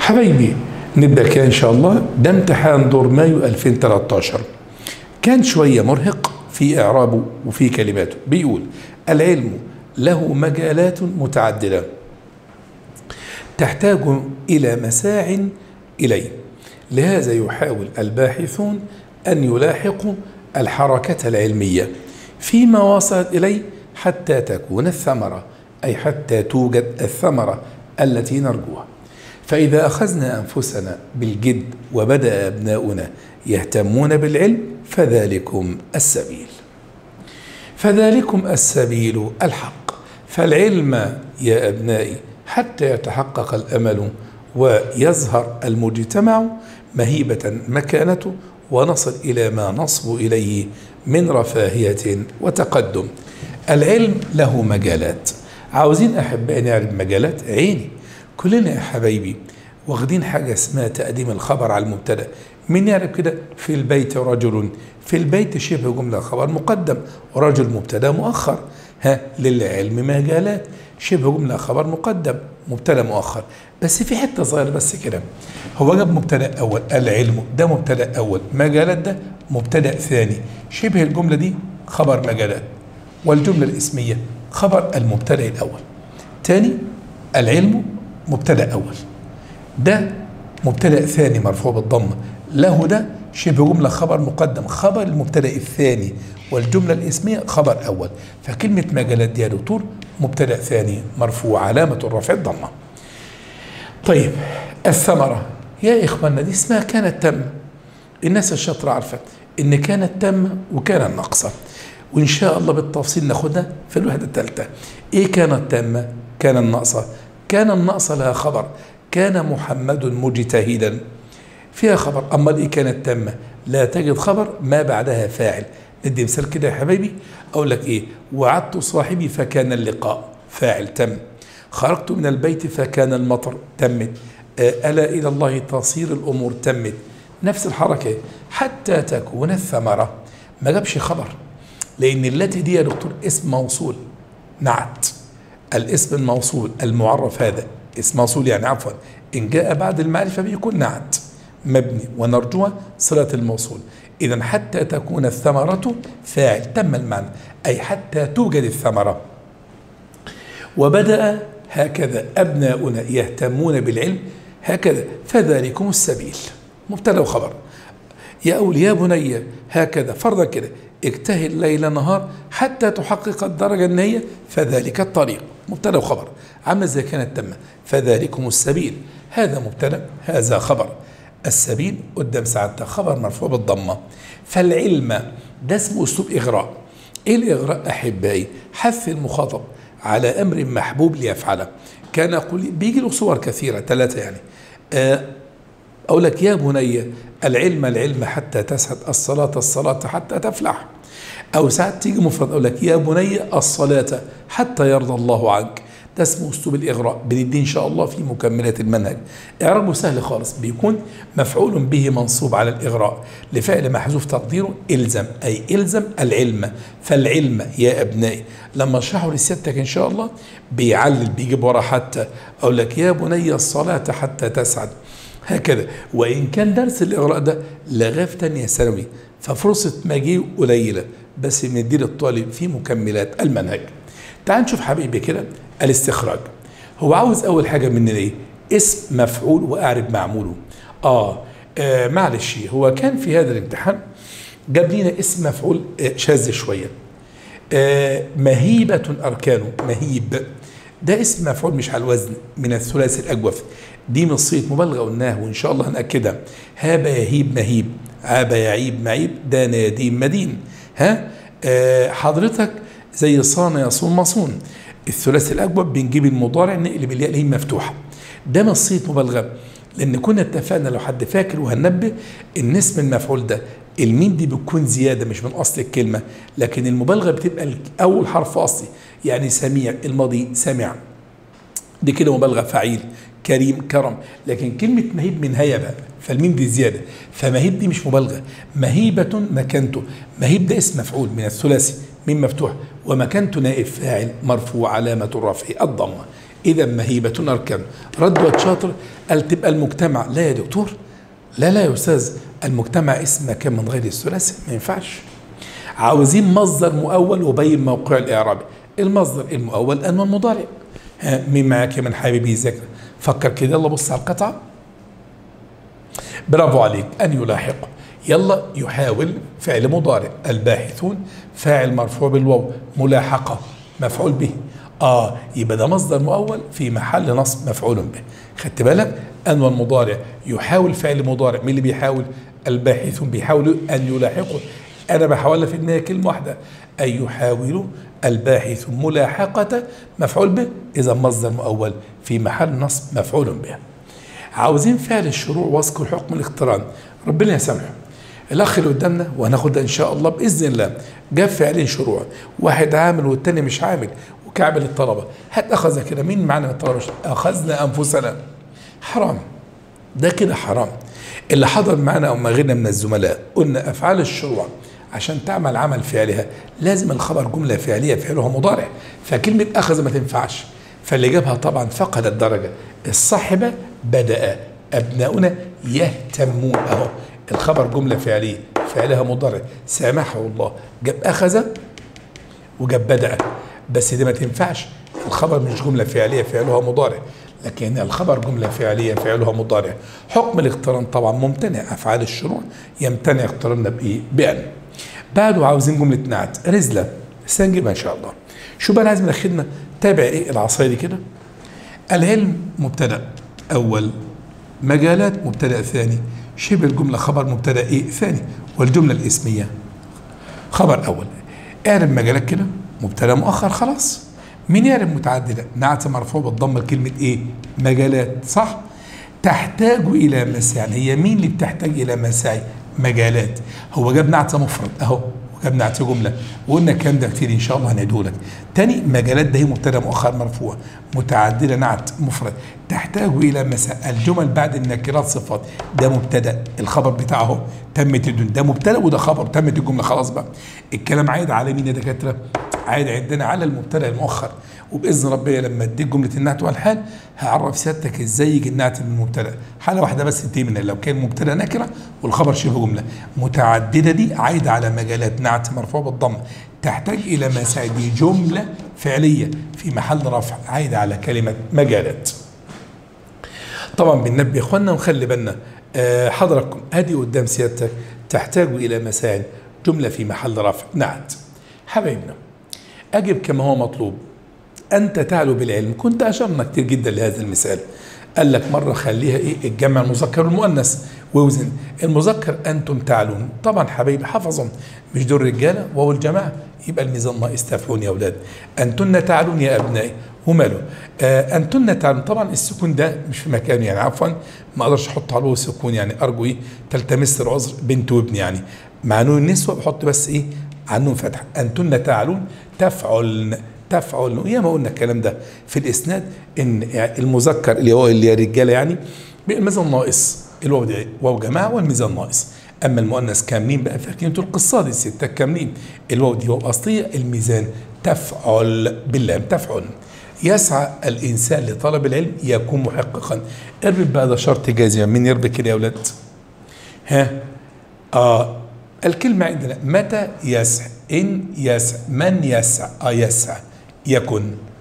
حبايبي نبدا كده ان شاء الله ده امتحان دور مايو 2013 كان شويه مرهق في اعرابه وفي كلماته بيقول العلم له مجالات متعدده تحتاج الى مساع اليه لهذا يحاول الباحثون ان يلاحقوا الحركه العلميه فيما وصلت اليه حتى تكون الثمره اي حتى توجد الثمره التي نرجوها فإذا أخذنا أنفسنا بالجد وبدأ أبناؤنا يهتمون بالعلم فذلكم السبيل فذلكم السبيل الحق فالعلم يا أبنائي حتى يتحقق الأمل ويظهر المجتمع مهيبة مكانته ونصل إلى ما نصب إليه من رفاهية وتقدم العلم له مجالات عاوزين أحبائي نعرف مجالات عيني كلنا يا حبايبي واخدين حاجة اسمها تقديم الخبر على المبتدأ مين يعرف كده في البيت رجل في البيت شبه جملة خبر مقدم ورجل مبتدأ مؤخر ها للعلم مجالات شبه جملة خبر مقدم مبتدأ مؤخر بس في حتة صغيرة بس كده هو جاب مبتدأ أول العلم ده مبتدأ أول مجالات ده مبتدأ ثاني شبه الجملة دي خبر مجالات والجملة الاسمية خبر المبتدأ الأول تاني العلم مبتدا اول ده مبتدا ثاني مرفوع بالضمه له ده شبه جمله خبر مقدم خبر المبتدا الثاني والجمله الاسميه خبر اول فكلمه مجالات دي يا دكتور مبتدا ثاني مرفوع علامه الرفع الضمه طيب الثمره يا اخواننا دي اسمها كانت تم الناس الشاطره عارفه ان كانت تم وكان ناقصه وان شاء الله بالتفصيل ناخدها في الوحده الثالثه ايه كانت تامه كان الناقصه كان النقص لها خبر كان محمد مجتهدا فيها خبر أما إيه كانت تامة لا تجد خبر ما بعدها فاعل ندي مثال كده يا حبايبي أقول لك إيه وعدت صاحبي فكان اللقاء فاعل تم خرجت من البيت فكان المطر تمت ألا إلى الله تصير الأمور تمت نفس الحركة حتى تكون الثمرة ما جابش خبر لأن التي دي يا دكتور اسم موصول نعت الاسم الموصول المعرف هذا اسم موصول يعني عفوا إن جاء بعد المعرفة بيكون نعت مبني ونرجوها صلة الموصول إذا حتى تكون الثمرة فاعل تم المعنى أي حتى توجد الثمرة وبدأ هكذا أبناؤنا يهتمون بالعلم هكذا فذلكم السبيل مبتدأ وخبر يا أولي يا بني هكذا فرضا كده اجتهد ليل نهار حتى تحقق الدرجة النهائية فذلك الطريق مبتدا وخبر عما إذا كانت تامة فذلكم السبيل هذا مبتدا هذا خبر السبيل قدام سعادتها خبر مرفوع بالضمة فالعلم ده اسمه أسلوب إغراء إيه الإغراء أحبائي حث المخاطب على أمر محبوب ليفعله كان يقول بيجي له صور كثيرة ثلاثة يعني أقول لك يا بني العلم العلم حتى تسعد الصلاة الصلاة حتى تفلح أو ساعات تيجي مفرد أقول لك يا بني الصلاة حتى يرضى الله عنك ده اسمه أسلوب الإغراء بندي إن شاء الله في مكملات المنهج إعرابه سهل خالص بيكون مفعول به منصوب على الإغراء لفعل محذوف تقديره إلزم أي إلزم العلم فالعلم يا أبنائي لما أشرحه لسيادتك إن شاء الله بيعلل بيجيب ورا حتى أقول لك يا بني الصلاة حتى تسعد هكذا وإن كان درس الإغراء ده لغاية في تانية ثانوي ففرصة مجيء قليلة بس بندي للطالب في مكملات المنهج تعال نشوف حبيبي كده الاستخراج هو عاوز أول حاجة مننا إيه اسم مفعول وأعرب معموله آه, آه معلش هو كان في هذا الامتحان جاب لنا اسم مفعول آه شاذ شوية آه مهيبة أركانه مهيب ده اسم مفعول مش على الوزن من الثلاثي الأجوف دي من صيغه مبالغه قلناها وان شاء الله هنأكدها هاب يهيب مهيب عاب يعيب معيب دان يدين مدين ها آه حضرتك زي صان يصون مصون الثلاثي الاجوف بنجيب المضارع نقلب الياء اللي هي مفتوحه ده من صيغه مبالغه لان كنا اتفقنا لو حد فاكر وهننبه ان اسم المفعول ده الميم دي بتكون زياده مش من اصل الكلمه لكن المبالغه بتبقى اول حرف اصلي يعني سميع الماضي سمع دي كده مبالغه فعيل كريم كرم لكن كلمة مهيب من هيا بقى فالميم دي زيادة فمهيب دي مش مبالغة مهيبة مكانته مهيب ده اسم مفعول من الثلاثي ميم مفتوح ومكانته نائب فاعل مرفوع علامة الرفع الضمة اذا مهيبه اركان ردوة شاطر قال تبقى المجتمع لا يا دكتور لا لا يا استاذ المجتمع اسم مكان من غير الثلاثي ما ينفعش عاوزين مصدر مؤول وبين موقع الاعرابي المصدر المؤول ان المضارع ها مين معاك يا من حبيبي يذاكر فكر كده يلا بص على القطعه برافو عليك ان يلاحق يلا يحاول فعل مضارع الباحثون فاعل مرفوع بالواو ملاحقه مفعول به اه يبقى ده مصدر مؤول في محل نصب مفعول به خدت بالك ان المضارع يحاول فعل مضارع مين اللي بيحاول الباحثون بيحاولوا ان يلاحقوا انا بحاول في النهايه كلمه واحده ان يحاول الباحث ملاحقه مفعول به اذا مصدر مؤول في محل نصب مفعول به عاوزين فعل الشروع واذكر حكم الاقتران ربنا يسامحه الاخ اللي قدامنا وهناخدها ان شاء الله باذن الله جاب فعلين شروع واحد عامل والتاني مش عامل وكعب للطلبه هات اخذ كده مين معنا من الطلبه اخذنا انفسنا حرام ده كده حرام اللي حضر معنا او ما غيرنا من الزملاء قلنا افعال الشروع عشان تعمل عمل فعلها لازم الخبر جمله فعليه فعلها مضارع فكلمه اخذ ما تنفعش فاللي جابها طبعا فقد الدرجه الصاحبه بدا ابناؤنا يهتمون اهو الخبر جمله فعليه فعلها مضارع سامحه الله جاب اخذ وجاب بدا بس دي ما تنفعش الخبر مش جمله فعليه فعلها مضارع لكن الخبر جملة فعلية فعلها مضارع حكم الاقتران طبعا ممتنع أفعال الشروع يمتنع اقتراننا بإيه؟ بأن بعده عاوزين جملة نعت رزلة استنجبها إن شاء الله شو بقى لازم الخدمة تابع إيه العصاية دي كده العلم مبتدأ أول مجالات مبتدأ ثاني شبه الجملة خبر مبتدأ إيه ثاني والجملة الاسمية خبر أول اعرب مجالات كده مبتدأ مؤخر خلاص مين يعرف متعددة نعت مرفوع بالضمة كلمة ايه مجالات صح تحتاج الى مساعي هي مين اللي بتحتاج الى مساعي مجالات هو جاب نعت مفرد اهو وجاب نعت جمله وقلنا الكلام ده كتير ان شاء الله هنعيده لك تاني مجالات ده هي مبتدا مؤخر مرفوع متعدده نعت مفرد تحتاج الى مساء الجمل بعد النكرات صفات ده مبتدا الخبر بتاعه اهو تمت الدنيا ده مبتدا وده خبر تمت الجمله خلاص بقى الكلام عايد على مين يا دكاتره عايد عندنا على المبتدا المؤخر وباذن ربنا لما اديك جمله النعت والحال هعرف سيادتك ازاي يجي النعت من المبتدا حاله واحده بس تنتهي منها لو كان مبتدا نكره والخبر شبه جمله متعدده دي عايده على مجالات نعت مرفوع بالضم تحتاج الى مساعد دي جمله فعليه في محل رفع عايده على كلمه مجالات طبعا بننبه اخواننا ونخلي بالنا آه حضراتكم ادي قدام سيادتك تحتاج الى مساعد جمله في محل رفع نعت حبايبنا اجب كما هو مطلوب انت تعلو بالعلم كنت اشرنا كتير جدا لهذا المثال قال لك مره خليها ايه الجمع المذكر والمؤنث ووزن المذكر انتم تعلون طبعا حبايبي حفظهم مش دول رجاله وهو الجماعه يبقى الميزان ناقص تفعلون يا اولاد انتن تعلون يا ابنائي وماله آه انتن تعلون طبعا السكون ده مش في مكانه يعني عفوا ما اقدرش احط عليه سكون يعني ارجو ايه تلتمس العذر بنت وابن يعني مع نون النسوه بحط بس ايه عنهم فتح انتن تعلون تفعل تفعل يا ما قلنا الكلام ده في الاسناد ان يعني المذكر اللي هو اللي رجاله يعني الميزان ناقص الواو دي واو جماعه والميزان ناقص اما المؤنث كاملين بقى فاكرين انتوا القصه دي الستة كاملين الواو دي واو اصليه الميزان تفعل باللام تفعل يسعى الانسان لطلب العلم يكون محققا اربط بقى ده شرط جازم مين يربط كده يا اولاد ها اه الكلمة عندنا متى يسعى إن يسعى من يسعى آه يسعى يكن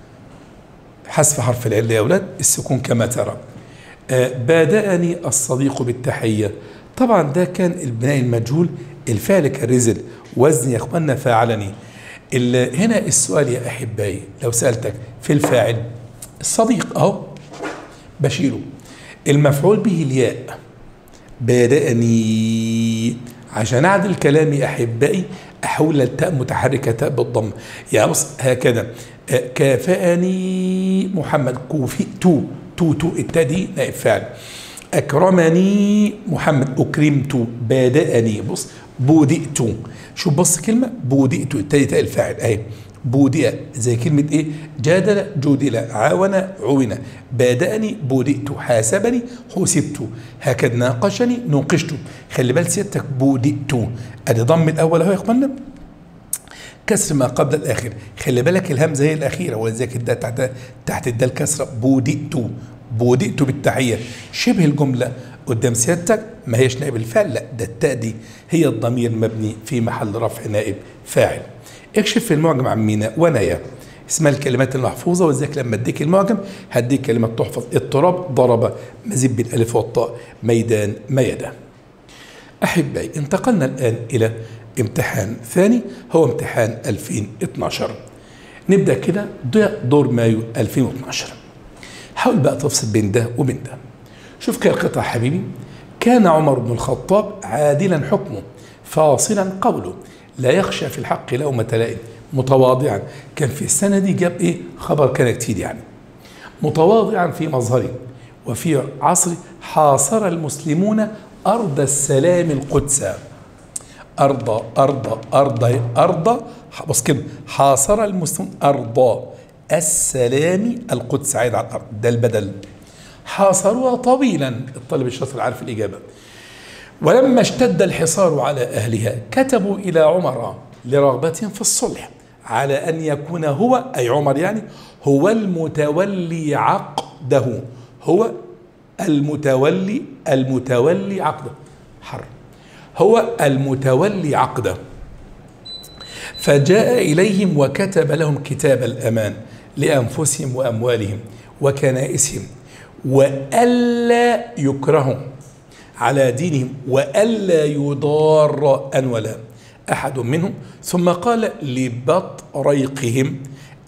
حذف حرف العلة يا أولاد السكون كما ترى آه بادأني الصديق بالتحية طبعا ده كان البناء المجهول الفعل كالرزل وزن يا اخوانا فاعلني هنا السؤال يا احبائي لو سالتك في الفاعل الصديق اهو بشيله المفعول به الياء بادأني عشان اعدل كلامي احبائي احول التاء متحركه تاء بالضم يعني بص هكذا كافأني محمد كوفئت تو تو التاء دي نائب فاعل اكرمني محمد اكرمت بادأني بص بودئت شوف بص كلمه بودئت التاء تاء الفاعل اهي بودئ زي كلمة إيه؟ جادل جودل عاون عون بادأني بودئت حاسبني حسبت هكذا ناقشني نوقشت خلي بال سيادتك بودئت أدي ضم الأول أهو يا إخوانا كسر ما قبل الاخر خلي بالك الهمزه هي الاخيره ولذلك الدال تحت تحت الدال كسره بودئت بودئت بالتحيه شبه الجمله قدام سيادتك ما هيش نائب الفعل لا ده التاء دي هي الضمير مبني في محل رفع نائب فاعل اكشف في المعجم عن ميناء ونايا اسمها الكلمات المحفوظة وذلك لما اديك المعجم هديك كلمة تحفظ اضطراب ضرب مزيد بالالف والطاء ميدان ميدان أحبائي انتقلنا الآن إلى امتحان ثاني هو امتحان 2012 نبدأ كده دور مايو 2012 حاول بقى تفصل بين ده وبين ده شوف كده القطع حبيبي كان عمر بن الخطاب عادلا حكمه فاصلا قوله لا يخشى في الحق لومة لائم متواضعا كان في السنة دي جاب ايه خبر كان كتير يعني متواضعا في مظهره وفي عصر حاصر المسلمون أرض السلام القدس أرض أرض أرض أرض بص كده حاصر المسلمون أرض السلام القدس عايد على الأرض ده البدل حاصروها طويلا الطالب الشاطر عارف الإجابة ولما اشتد الحصار على أهلها كتبوا إلى عمر لرغبة في الصلح على أن يكون هو أي عمر يعني هو المتولي عقده هو المتولي المتولي عقده حر هو المتولي عقده فجاء إليهم وكتب لهم كتاب الأمان لأنفسهم وأموالهم وكنائسهم وألا يكرهوا على دينهم وألا يضار أن ولا أحد منهم ثم قال لبطريقهم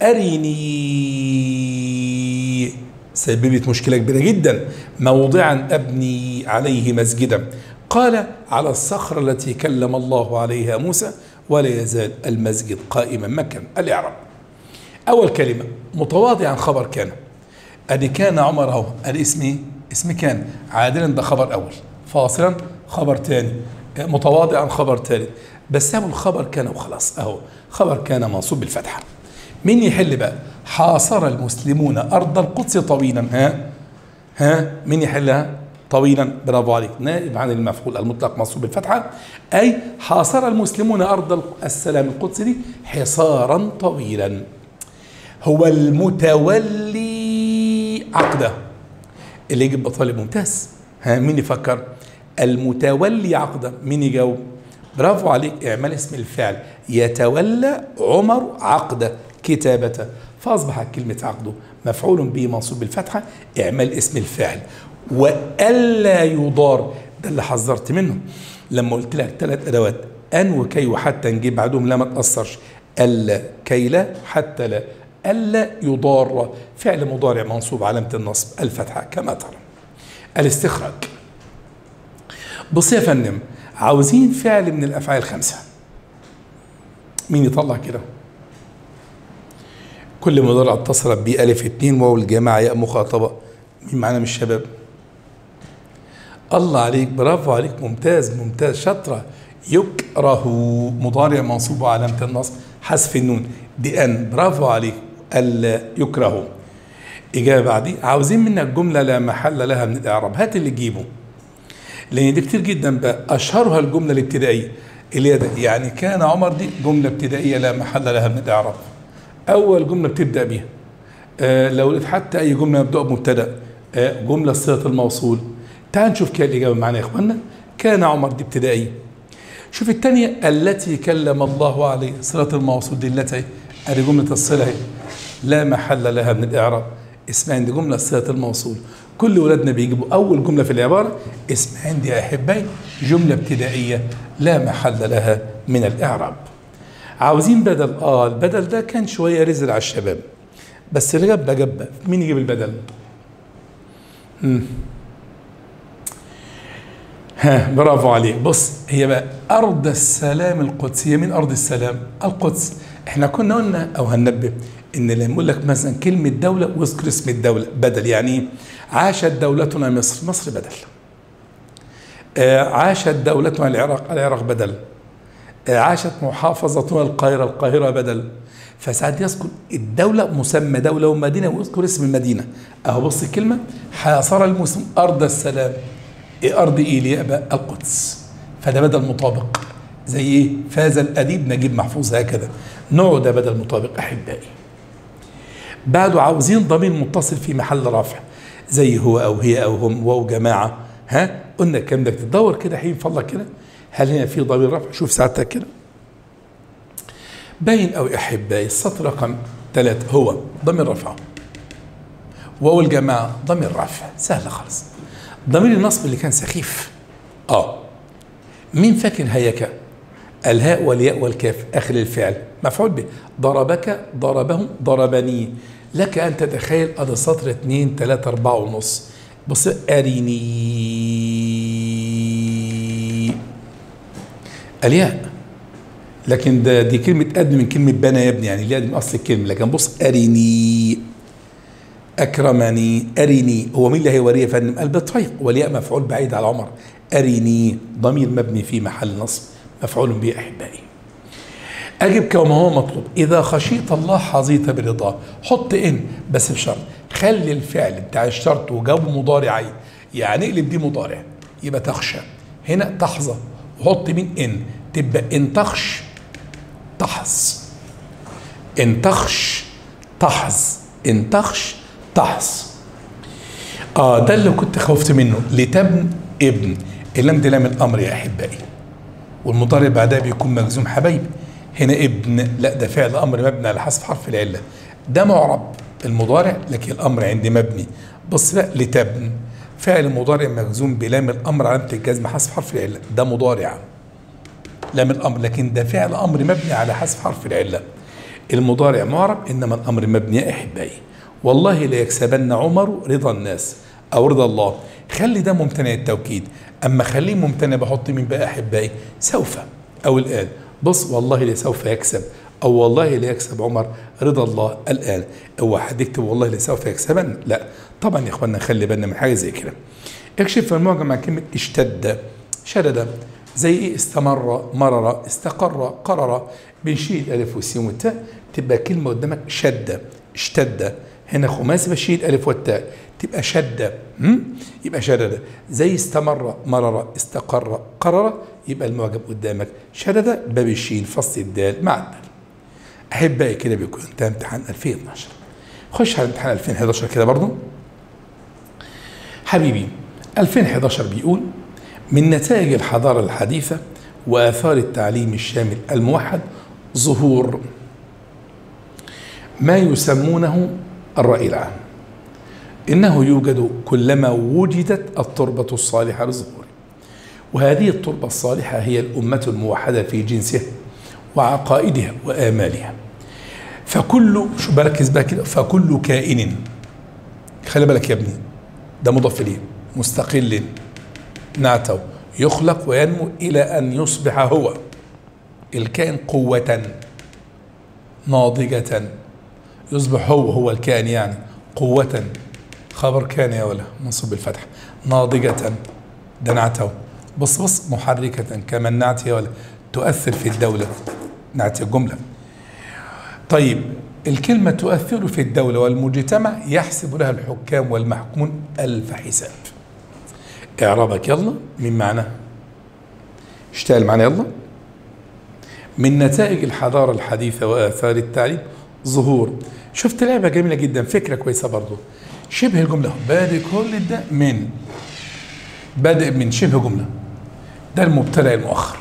أرني سببت مشكلة كبيرة جدا موضعا أبني عليه مسجدا قال على الصخرة التي كلم الله عليها موسى ولا يزال المسجد قائما مكان الإعراب أول كلمة متواضعا خبر كان أدي كان عمر أهو أدي اسمي اسم كان عادلا ده خبر أول فاصلا خبر تاني متواضعا خبر ثالث بس سابوا الخبر كان وخلاص أهو خبر كان منصوب بالفتحة مين يحل بقى حاصر المسلمون أرض القدس طويلا ها ها مين يحلها طويلا برافو عليك نائب عن المفعول المطلق منصوب بالفتحة أي حاصر المسلمون أرض السلام القدس دي حصارا طويلا هو المتولي عقده اللي يجيب طالب ممتاز ها مين يفكر المتولي عقده مين يجاوب برافو عليك اعمال اسم الفعل يتولى عمر عقده كتابته فاصبحت كلمه عقده مفعول به منصوب بالفتحه اعمال اسم الفعل والا يضار ده اللي حذرت منه لما قلت لك ثلاث ادوات ان وكي وحتى نجيب بعدهم لا ما تاثرش الا كي لا حتى لا الا يضار فعل مضارع منصوب علامه النصب الفتحه كما ترى الاستخراج بص يا فندم عاوزين فعل من الافعال الخمسه مين يطلع كده كل مضارع اتصلت به الف اتنين واو الجماعه ياء مخاطبه مين معانا من الشباب الله عليك برافو عليك ممتاز ممتاز شاطره يكره مضارع منصوب علامه النصب حذف النون دي ان برافو عليك الا يكره اجابه بعدي عاوزين منك جمله لا محل لها من الاعراب هات اللي تجيبه لان دي كتير جدا بقى اشهرها الجمله الابتدائيه اللي هي ده يعني كان عمر دي جمله ابتدائيه لا محل لها من الاعراب اول جمله بتبدا بيها آه لو لقيت حتى اي جمله مبدوء بمبتدا آه جمله صيغه الموصول تعال نشوف كده الاجابه معانا يا اخوانا كان عمر دي ابتدائيه شوف الثانيه التي كلم الله عليه صله الموصول دي التي ادي جمله الصله اهي لا محل لها من الاعراب اسمها عندي جمله صله الموصول كل ولادنا بيجيبوا اول جمله في العباره اسم عندي يا احبائي جمله ابتدائيه لا محل لها من الاعراب عاوزين بدل اه البدل ده كان شويه رزل على الشباب بس الجبه جبه مين يجيب البدل مم. ها برافو عليك بص هي بقى ارض السلام القدسيه من ارض السلام القدس احنا كنا قلنا او هننبه ان لما يقول لك مثلا كلمه دوله واذكر اسم الدوله بدل يعني ايه عاشت دولتنا مصر مصر بدل آه عاشت دولتنا العراق العراق بدل آه عاشت محافظتنا القاهره القاهره بدل فساعات يذكر الدوله مسمى دوله ومدينه ويذكر اسم المدينه اهو بص الكلمه حاصر المسلم ارض السلام إيه ارض ايه اللي بقى القدس فده بدل مطابق زي ايه فاز الاديب نجيب محفوظ هكذا نوع ده بدل مطابق احبائي بعده عاوزين ضمير متصل في محل رفع زي هو او هي او هم واو جماعه ها قلنا الكلام ده تدور كده حين فضلك كده هل هنا في ضمير رفع شوف ساعتك كده باين او احبائي السطر رقم ثلاثة هو ضمير رفع واو الجماعه ضمير رفع سهله خالص ضمير النصب اللي كان سخيف اه مين فاكر هيك الهاء والياء والكاف اخر الفعل مفعول به ضربك ضربهم ضربني لك ان تتخيل ادي سطر اثنين ثلاثة أربعة ونص بص أريني الياء لكن ده دي كلمة قد من كلمة بنى يا ابني يعني الياء دي من أصل الكلمة لكن بص أريني أكرمني أريني هو مين اللي هيوريه يا فندم؟ قلب الطريق والياء مفعول بعيد على عمر أريني ضمير مبني في محل نصب مفعول به أحبائي أجب كما هو مطلوب إذا خشيت الله حظيت برضاه حط إن بس بشرط خلي الفعل بتاع الشرط وجاوب مضارعي يعني اقلب دي مضارع يبقى تخشى هنا تحظى وحط مين إن تبقى إن تخش تحظ إن تخش تحظ إن تخش تحظ اه ده اللي كنت خفت منه لتبن ابن اللام دي لام الامر يا احبائي والمضارع بعدها بيكون مجزوم حبايبي هنا ابن لا ده فعل امر مبني على حذف حرف العله ده معرب المضارع لكن الامر عندي مبني بص بقى لتبن فعل مضارع مجزوم بلام الامر علامه الجزم حذف حرف العله ده مضارع لام الامر لكن ده فعل امر مبني على حذف حرف العله المضارع معرب انما الامر مبني يا احبائي والله لا يكسبن عمر رضا الناس او رضا الله خلي ده ممتنع التوكيد اما خليه ممتنع بحط مين بقى احبائي سوف او الان بص والله لسوف يكسب او والله لا يكسب عمر رضا الله الان اوعى حد يكتب والله لسوف يكسبن لا طبعا يا اخوانا نخلي بالنا من حاجه زي كده اكشف في المعجم مع كلمه اشتد شدد زي ايه استمر مرر استقر قرر بنشيل الالف والسين والتاء تبقى كلمه قدامك شد اشتد هنا خماسي بشيل الالف والتاء تبقى شد يبقى شدد زي استمر مرر استقر قرر يبقى المعجم قدامك شدد باب الشين فصل الدال مع الدال احبائي كده بيكون انتهى امتحان 2012 خش على امتحان 2011 كده برضو حبيبي 2011 بيقول من نتائج الحضارة الحديثة وآثار التعليم الشامل الموحد ظهور ما يسمونه الرأي العام إنه يوجد كلما وجدت التربة الصالحة للظهور وهذه التربة الصالحة هي الأمة الموحدة في جنسها وعقائدها وآمالها فكل شو بركز بقى كده فكل كائن خلي بالك يا ابني ده مضاف إليه مستقل نعتو يخلق وينمو إلى أن يصبح هو الكائن قوة ناضجة يصبح هو هو الكائن يعني قوة خبر كان يا ولا منصوب بالفتح ناضجة ده نعته بص بص محركة كما النعت يا ولا تؤثر في الدولة نعت الجملة طيب الكلمة تؤثر في الدولة والمجتمع يحسب لها الحكام والمحكومون ألف حساب إعرابك يلا من معنى اشتغل معنا يلا من نتائج الحضارة الحديثة وآثار التعليم ظهور شفت لعبة جميلة جدا فكرة كويسة برضو شبه الجملة بادئ كل ده من بادئ من شبه جملة ده المبتدأ المؤخر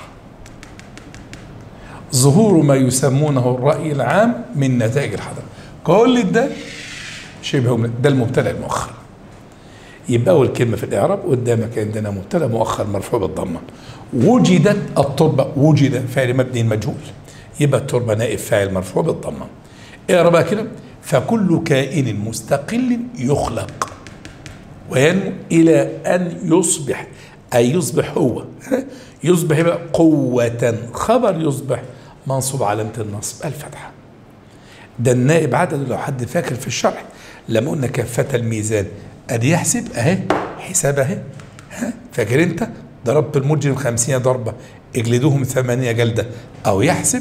ظهور ما يسمونه الرأي العام من نتائج الحضارة كل ده شبه جملة ده المبتدأ المؤخر يبقى أول كلمة في الإعراب قدامك عندنا مبتدأ مؤخر مرفوع بالضمة وجدت التربة وجد فعل مبني مجهول يبقى التربة نائب فاعل مرفوع بالضمة اقرا بقى كده فكل كائن مستقل يخلق وينمو إلى أن يصبح أي يصبح هو يصبح بقى قوة خبر يصبح منصوب علامة النصب الفتحة ده النائب عدد لو حد فاكر في الشرح لما قلنا كافة الميزان ادي يحسب اهي حساب اهي ها فاكر انت ضربت المجرم خمسين ضربة اجلدوهم ثمانية جلدة او يحسب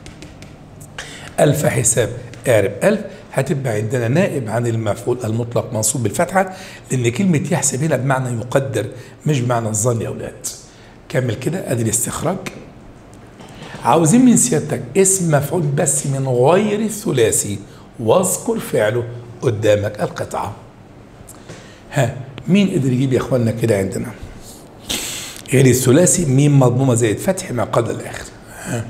ألف حساب اعرب ألف هتبقى عندنا نائب عن المفعول المطلق منصوب بالفتحة لأن كلمة يحسب هنا بمعنى يقدر مش بمعنى الظن يا أولاد كمل كده أدي الاستخراج عاوزين من سيادتك اسم مفعول بس من غير الثلاثي واذكر فعله قدامك القطعة ها مين قدر يجيب يا اخوانا كده عندنا غير الثلاثي ميم مضمومة زائد فتح ما قبل الآخر ها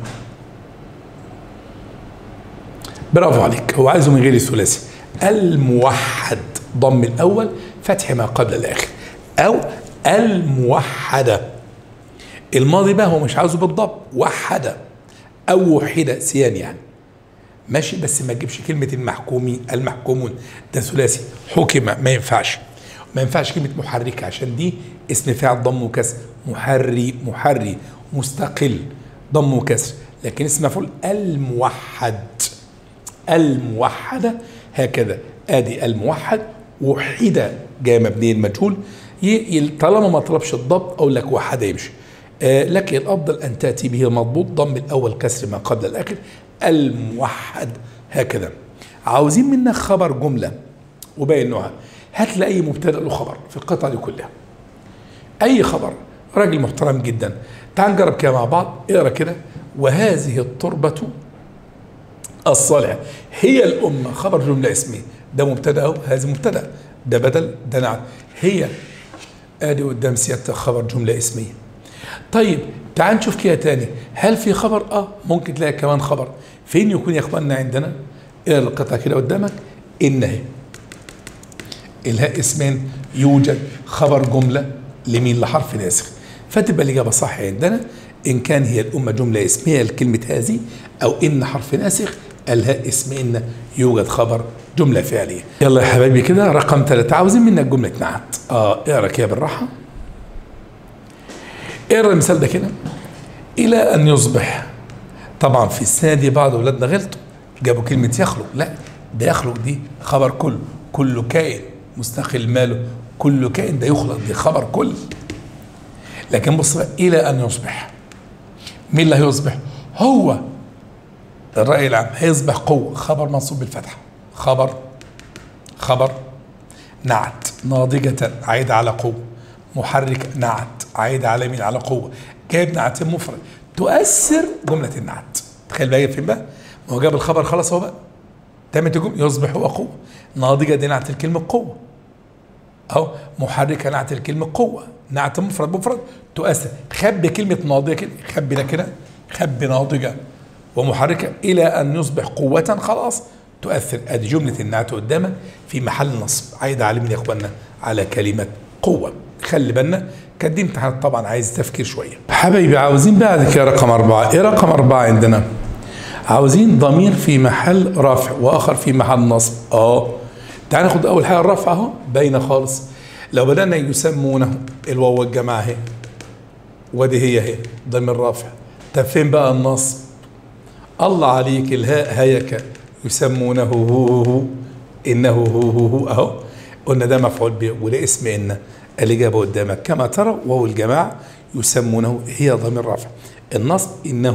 برافو عليك هو عايزه من غير الثلاثي الموحد ضم الأول فتح ما قبل الآخر أو الموحدة الماضي بقى هو مش عاوزه بالضبط وحد أو وحد سيان يعني ماشي بس ما تجيبش كلمة المحكومين المحكومون ده ثلاثي حكم ما ينفعش ما ينفعش كلمة محركة عشان دي اسم فاعل ضم وكسر محري محري مستقل ضم وكسر لكن اسم مفعول الموحد الموحدة هكذا ادي الموحد وحدة جاي مبني المجهول طالما ما طلبش الضبط اقول لك وحدة يمشي آه لكن الافضل ان تاتي به مضبوط ضم الاول كسر ما قبل الاخر الموحد هكذا عاوزين منك خبر جمله وباين نوعها هات لي اي مبتدا له خبر في القطعه دي كلها اي خبر راجل محترم جدا تعال نجرب كده مع بعض اقرا كده وهذه التربه الصالحه هي الامه خبر جمله اسميه ده مبتدا اهو هذه مبتدا ده بدل ده نعم هي ادي قدام سيادتك خبر جمله اسميه طيب تعال نشوف كده تاني هل في خبر اه ممكن تلاقي كمان خبر فين يكون يا اخواننا عندنا الى القطعه كده قدامك ان هي الهاء اسمين يوجد خبر جمله لمين لحرف ناسخ فتبقى الاجابه صح عندنا ان كان هي الامه جمله اسميه لكلمه هذه او ان حرف ناسخ الهاء اسم ان يوجد خبر جمله فعليه يلا يا حبايبي كده رقم ثلاثة عاوزين منك جمله نعت اه اقرا كده بالراحه اقرا المثال ده كده الى ان يصبح طبعا في السنه دي بعض اولادنا غلطوا جابوا كلمه يخلق لا ده يخلق دي خبر كل كل كائن مستقل ماله كل كائن ده يخلق دي خبر كل لكن بص بقى الى ان يصبح مين اللي هيصبح هو الراي العام هيصبح قوه خبر منصوب بالفتحه خبر خبر نعت ناضجه عايده على قوه محرك نعت عايد على مين على قوه جايب نعتين مفرد تؤثر جمله النعت تخيل بقى فين بقى ما هو جاب الخبر خلاص هو بقى تمت الجمله يصبح هو قوه ناضجه دي نعت الكلمه قوه اهو محركه نعت الكلمه قوه نعت مفرد مفرد تؤثر خبي كلمه ناضجه كده خبي ده كده خبي ناضجه ومحركه الى ان يصبح قوه خلاص تؤثر ادي جمله النعت قدامك في محل نصب عايده على مين يا اخوانا على كلمه قوه خلي بالنا كانت دي امتحانات طبعا عايز تفكير شويه حبايبي عاوزين بعد كده رقم أربعة ايه رقم أربعة عندنا عاوزين ضمير في محل رفع واخر في محل نصب اه تعال ناخد اول حاجه الرفع اهو باينه خالص لو بدانا يسمونه الواو والجماعه اهي ودي هي اهي ضمير رفع طب فين بقى النصب الله عليك الهاء هيك يسمونه هو هو هو انه هو هو هو اهو قلنا ده مفعول به وده اسم ان الإجابة قدامك كما ترى وهو الجماعة يسمونه هي ضمير رفع النصب إنه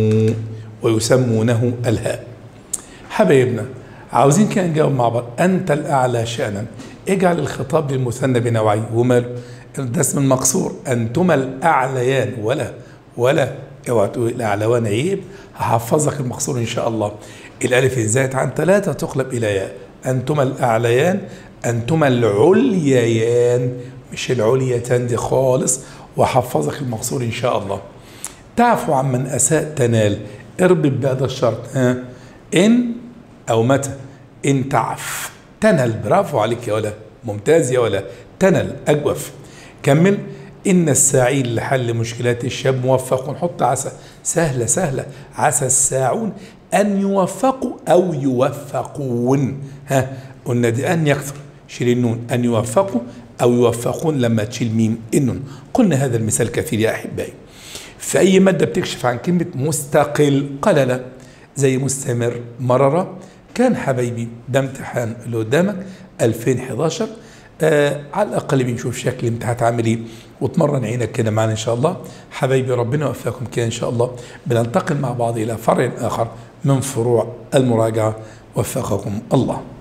ويسمونه الهاء حبايبنا عاوزين كده نجاوب مع بعض أنت الأعلى شأنا اجعل الخطاب للمثنى بنوعين وماله ده اسم المقصور أنتما الأعليان ولا ولا اوعى تقول الأعلوان عيب هحفظك المقصور إن شاء الله الألف إن زادت عن ثلاثة تقلب إلى ياء أنتما الأعليان أنتما العليان مش العليتان دي خالص وحفظك المقصور ان شاء الله تعفو عن من اساء تنال اربط بهذا الشرط ها ان او متى ان تعف تنل برافو عليك يا ولا ممتاز يا ولا تنل اجوف كمل ان الساعين لحل مشكلات الشاب موفق حط عسى سهله سهله عسى الساعون ان يوفقوا او يوفقون ها قلنا دي ان يكثر شيل النون ان يوفقوا أو يوفقون لما تشيل ميم إن قلنا هذا المثال كثير يا أحبائي في أي مادة بتكشف عن كلمة مستقل قلل زي مستمر مررة كان حبايبي ده امتحان اللي قدامك 2011 آه على الأقل بنشوف شكل الامتحان هتعمل إيه وتمرن عينك كده معنا إن شاء الله حبايبي ربنا يوفقكم كده إن شاء الله بننتقل مع بعض إلى فرع آخر من فروع المراجعة وفقكم الله